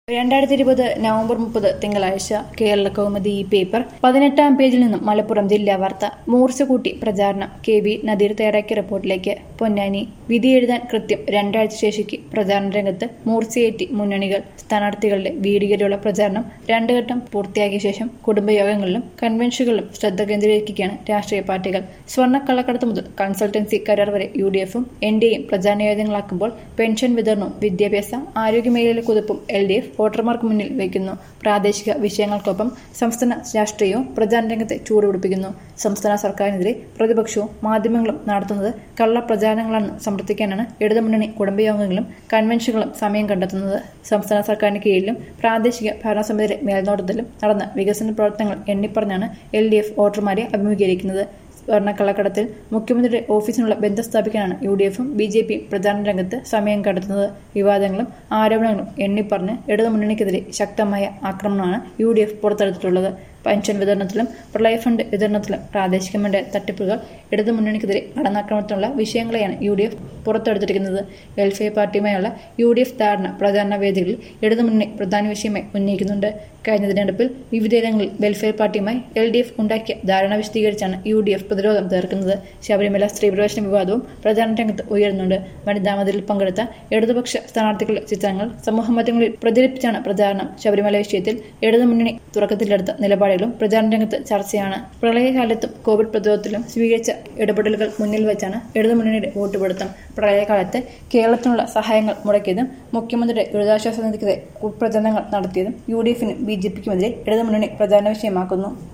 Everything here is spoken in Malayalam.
രണ്ടായിരത്തി ഇരുപത് നവംബർ മുപ്പത് തിങ്കളാഴ്ച കേരള കൗമുദി ഈ പേപ്പർ പതിനെട്ടാം പേജിൽ നിന്നും മലപ്പുറം ജില്ലാ വാർത്ത മൂർച്ച കൂട്ടി പ്രചാരണം കെ വി നദീർ തയ്യാറാക്കിയ റിപ്പോർട്ടിലേക്ക് പൊന്നാനി വിധി എഴുതാൻ കൃത്യം രണ്ടാഴ്ച ശേഷിക്ക് പ്രചാരണ രംഗത്ത് മൂർച്ചയേറ്റി മുന്നണികൾ സ്ഥാനാർത്ഥികളുടെ വീടുകളിലുള്ള പ്രചാരണം രണ്ടു ഘട്ടം പൂർത്തിയാക്കിയ ശേഷം കുടുംബയോഗങ്ങളിലും കൺവെൻഷനുകളിലും ശ്രദ്ധ കേന്ദ്രീകരിക്കുകയാണ് രാഷ്ട്രീയ പാർട്ടികൾ സ്വർണ്ണക്കള്ളക്കടത്ത് മുതൽ കൺസൾട്ടൻസി കരാർ വരെ യു ഡി എഫും എൻ ഡി എയും പ്രചാരണായുധങ്ങളാക്കുമ്പോൾ പെൻഷൻ വിതരണവും വിദ്യാഭ്യാസ ആരോഗ്യ മേഖലയിലെ കുതിപ്പും എൽ ഡി എഫ് വോട്ടർമാർക്ക് മുന്നിൽ വയ്ക്കുന്നു പ്രാദേശിക വിഷയങ്ങൾക്കൊപ്പം സംസ്ഥാന രാഷ്ട്രീയവും പ്രചാരണ രംഗത്തെ ചൂടുപിടിപ്പിക്കുന്നു സംസ്ഥാന സർക്കാരിനെതിരെ പ്രതിപക്ഷവും മാധ്യമങ്ങളും നടത്തുന്നത് കള്ളപ്രചാരണങ്ങളാണെന്ന് സമർത്ഥിക്കാനാണ് ഇടതുമുന്നണി കുടുംബയോഗങ്ങളും കൺവെൻഷനുകളും സമയം കണ്ടെത്തുന്നത് സംസ്ഥാന സർക്കാരിന് കീഴിലും പ്രാദേശിക ഭരണസമിതിയുടെ മേൽനോട്ടത്തിലും നടന്ന വികസന പ്രവർത്തനങ്ങൾ എണ്ണിപ്പറഞ്ഞാണ് എൽ ഡി എഫ് വോട്ടർമാരെ അഭിമുഖീകരിക്കുന്നത് സ്വർണ്ണക്കള്ളക്കടത്തിൽ മുഖ്യമന്ത്രിയുടെ ഓഫീസിനുള്ള ബന്ധം സ്ഥാപിക്കാനാണ് യു ഡി എഫും ബി ജെ പിയും പ്രചാരണ രംഗത്ത് സമയം കണ്ടെത്തുന്നത് വിവാദങ്ങളും ആരോപണങ്ങളും എണ്ണിപ്പറഞ്ഞ് ഇടതുമുന്നണിക്കെതിരെ ശക്തമായ ആക്രമണമാണ് യു ഡി എഫ് പുറത്തെടുത്തിട്ടുള്ളത് പെൻഷൻ വിതരണത്തിലും പ്രളയ ഫണ്ട് വിതരണത്തിലും പ്രാദേശികമായ തട്ടിപ്പുകൾ ഇടതുമുന്നണിക്കെതിരെ കടന്നാക്രമണത്തിനുള്ള വിഷയങ്ങളെയാണ് യു ഡി എഫ് പുറത്തെടുത്തിരിക്കുന്നത് വെൽഫെയർ പാർട്ടിയുമായുള്ള യു ഡി എഫ് ധാരണ പ്രചാരണ വേദികളിൽ ഇടതുമുന്നണി പ്രധാന വിഷയമായി ഉന്നയിക്കുന്നുണ്ട് കഴിഞ്ഞ തിരഞ്ഞെടുപ്പിൽ വിവിധയിടങ്ങളിൽ വെൽഫെയർ പാർട്ടിയുമായി എൽ ഡി എഫ് ഉണ്ടാക്കിയ ധാരണ വിശദീകരിച്ചാണ് യു ഡി എഫ് പ്രതിരോധം തീർക്കുന്നത് ശബരിമല സ്ത്രീപ്രവേശന വിവാദവും പ്രചാരണ രംഗത്ത് ഉയരുന്നുണ്ട് വനിതാ മതിലിൽ പങ്കെടുത്ത ഇടതുപക്ഷ സ്ഥാനാർത്ഥികളുടെ ചിത്രങ്ങൾ സമൂഹമാധ്യമങ്ങളിൽ പ്രചരിപ്പിച്ചാണ് പ്രചാരണം ശബരിമല വിഷയത്തിൽ ഇടതുമുന്നണി തുടക്കത്തിലെടുത്ത നിലപാടുകളും പ്രചാരണ രംഗത്ത് ചർച്ചയാണ് പ്രളയകാലത്തും കോവിഡ് പ്രതിരോധത്തിലും സ്വീകരിച്ച ഇടപെടലുകൾ മുന്നിൽ വെച്ചാണ് ഇടതുമുന്നണിയുടെ വോട്ടുപിടുത്തം പ്രളയകാലത്ത് കേരളത്തിനുള്ള സഹായങ്ങൾ മുടക്കിയതും മുഖ്യമന്ത്രിയുടെ ദുരിതാശ്വാസ നിധിക്കെതിരെ കുപ്രചരണങ്ങൾ നടത്തിയതും യു ഡി എഫിനും ബി ജെ പിക്കുമെതിരെ ഇടതുമുന്നണി പ്രചാരണ വിഷയമാക്കുന്നു